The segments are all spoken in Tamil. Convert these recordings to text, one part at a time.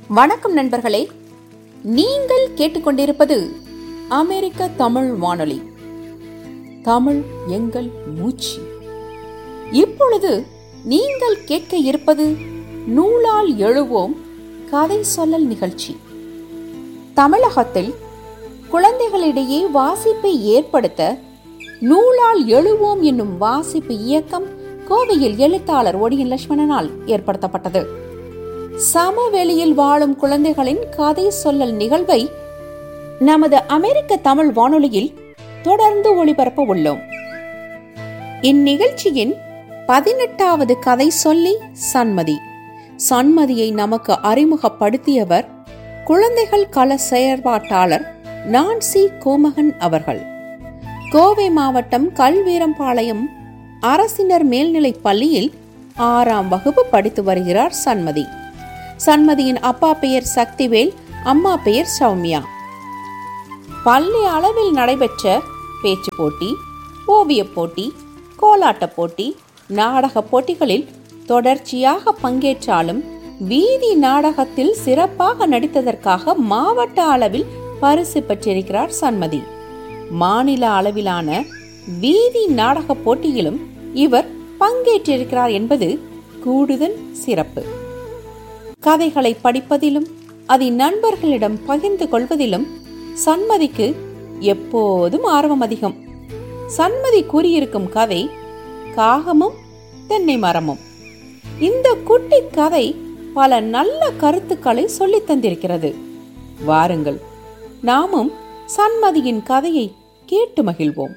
வணக்கம் நண்பர்களே நீங்கள் கேட்டுக்கொண்டிருப்பது அமெரிக்க தமிழ் வானொலி தமிழ் எங்கள் மூச்சு இப்பொழுது நீங்கள் கேட்க இருப்பது நூலால் எழுவோம் கதை சொல்லல் நிகழ்ச்சி தமிழகத்தில் குழந்தைகளிடையே வாசிப்பை ஏற்படுத்த நூலால் எழுவோம் என்னும் வாசிப்பு இயக்கம் கோவையில் எழுத்தாளர் ஒடியன் லட்சுமணனால் ஏற்படுத்தப்பட்டது சமவெளியில் வாழும் குழந்தைகளின் கதை சொல்லல் நிகழ்வை நமது அமெரிக்க தமிழ் வானொலியில் தொடர்ந்து ஒளிபரப்ப உள்ளோம் இந்நிகழ்ச்சியின் பதினெட்டாவது கதை சொல்லி சன்மதி சன்மதியை நமக்கு அறிமுகப்படுத்தியவர் குழந்தைகள் கள செயற்பாட்டாளர் நான்சி கோமகன் அவர்கள் கோவை மாவட்டம் கல்வீரம்பாளையம் அரசினர் மேல்நிலைப் பள்ளியில் ஆறாம் வகுப்பு படித்து வருகிறார் சன்மதி சன்மதியின் அப்பா பெயர் சக்திவேல் அம்மா பெயர் சௌமியா பள்ளி அளவில் நடைபெற்ற பேச்சு போட்டி ஓவியப் போட்டி கோலாட்டப் போட்டி நாடகப் போட்டிகளில் தொடர்ச்சியாக பங்கேற்றாலும் வீதி நாடகத்தில் சிறப்பாக நடித்ததற்காக மாவட்ட அளவில் பரிசு பெற்றிருக்கிறார் சன்மதி மாநில அளவிலான வீதி நாடகப் போட்டியிலும் இவர் பங்கேற்றிருக்கிறார் என்பது கூடுதல் சிறப்பு கதைகளை படிப்பதிலும் அதை நண்பர்களிடம் பகிர்ந்து கொள்வதிலும் சன்மதிக்கு எப்போதும் ஆர்வம் அதிகம் சன்மதி கூறியிருக்கும் கதை காகமும் தென்னை மரமும் இந்த குட்டி கதை பல நல்ல கருத்துக்களை சொல்லித் தந்திருக்கிறது வாருங்கள் நாமும் சன்மதியின் கதையை கேட்டு மகிழ்வோம்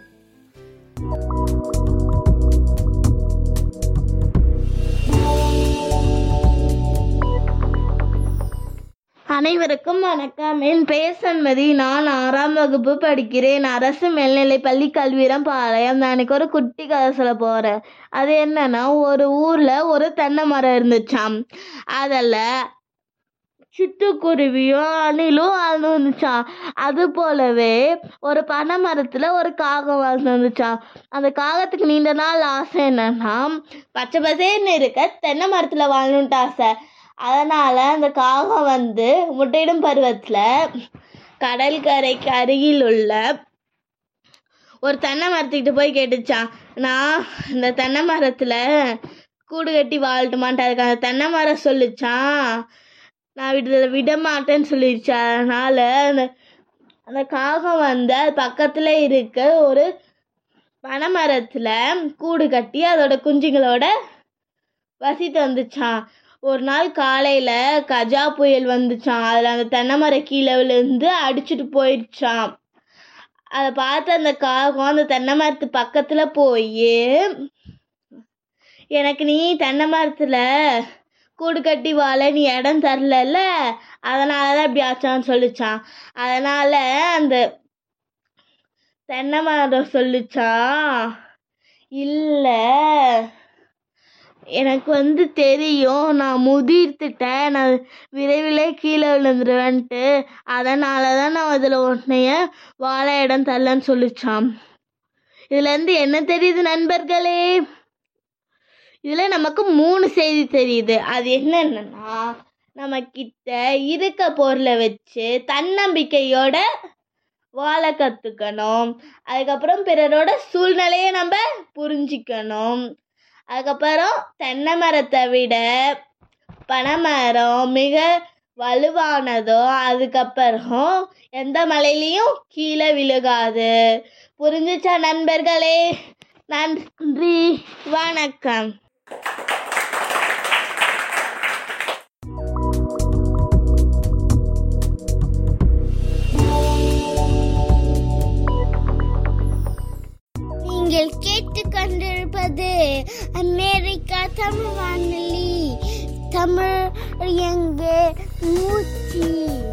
அனைவருக்கும் வணக்கம் என் பெயர் சண்மதி நான் ஆறாம் வகுப்பு படிக்கிறேன் அரசு மேல்நிலைப் பள்ளி கல்வீரம் பாளையம் நான் இன்னைக்கு ஒரு குட்டி கதை சொல்ல போகிறேன் அது என்னன்னா ஒரு ஊரில் ஒரு தென்னை மரம் இருந்துச்சாம் அதில் சிட்டுக்குருவியும் அணிலும் வாழ்ந்து வந்துச்சாம் அது போலவே ஒரு பனை மரத்தில் ஒரு காகம் வாழ்ந்து வந்துச்சாம் அந்த காகத்துக்கு நீண்ட நாள் ஆசை என்னன்னா பச்சை பசேர்னு இருக்க தென்னை மரத்தில் வாழணுன்ட்டு ஆசை அதனால் அந்த காகம் வந்து முட்டையிடும் பருவத்தில் கடற்கரைக்கு அருகில் உள்ள ஒரு தென்னை மரத்துக்கிட்ட போய் கேட்டுச்சான் நான் இந்த தென்னை மரத்தில் கூடு கட்டி வாழட்டுமான்ட்டு அதுக்கு அந்த தென்னை மரம் சொல்லிச்சான் நான் விட விட மாட்டேன்னு சொல்லிடுச்சு அதனால் அந்த அந்த காகம் வந்து அது பக்கத்தில் இருக்க ஒரு பனைமரத்தில் கூடு கட்டி அதோட குஞ்சுங்களோட வசித்து வந்துச்சான் ஒரு நாள் காலையில் கஜா புயல் வந்துச்சான் அதில் அந்த தென்னை மரம் கீழே விழுந்து அடிச்சுட்டு போயிடுச்சான் அதை பார்த்து அந்த காகம் அந்த தென்னை மரத்து பக்கத்தில் போய் எனக்கு நீ தென்னை மரத்தில் கூடு கட்டி வாழ நீ இடம் தரலல்ல அதனால தான் இப்படி ஆச்சான்னு சொல்லிச்சான் அதனால் அந்த தென்னை மரம் சொல்லிச்சான் இல்லை எனக்கு வந்து தெரியும் நான் முதிர்த்துட்டேன் நான் விரைவிலே கீழே விழுந்துருவேன்ட்டு அதனால தான் நான் அதில் உன்னைய வாழ இடம் தரலன்னு சொல்லிச்சான் இதுலேருந்து என்ன தெரியுது நண்பர்களே இதில் நமக்கு மூணு செய்தி தெரியுது அது என்னென்னா நம்ம கிட்ட இருக்க பொருளை வச்சு தன்னம்பிக்கையோட வாழ கற்றுக்கணும் அதுக்கப்புறம் பிறரோட சூழ்நிலையை நம்ம புரிஞ்சிக்கணும் அதுக்கப்புறம் தென்னை மரத்தை விட பனைமரம் மிக வலுவானதோ அதுக்கப்புறம் எந்த மலையிலையும் கீழே விழுகாது புரிஞ்சுச்சா நண்பர்களே நன்றி வணக்கம் நீங்கள் கேட்டுக்கொண்டிருப்பது அமெரிக்கா தமிழ் வானொலி தமிழ் எங்கே மூச்சு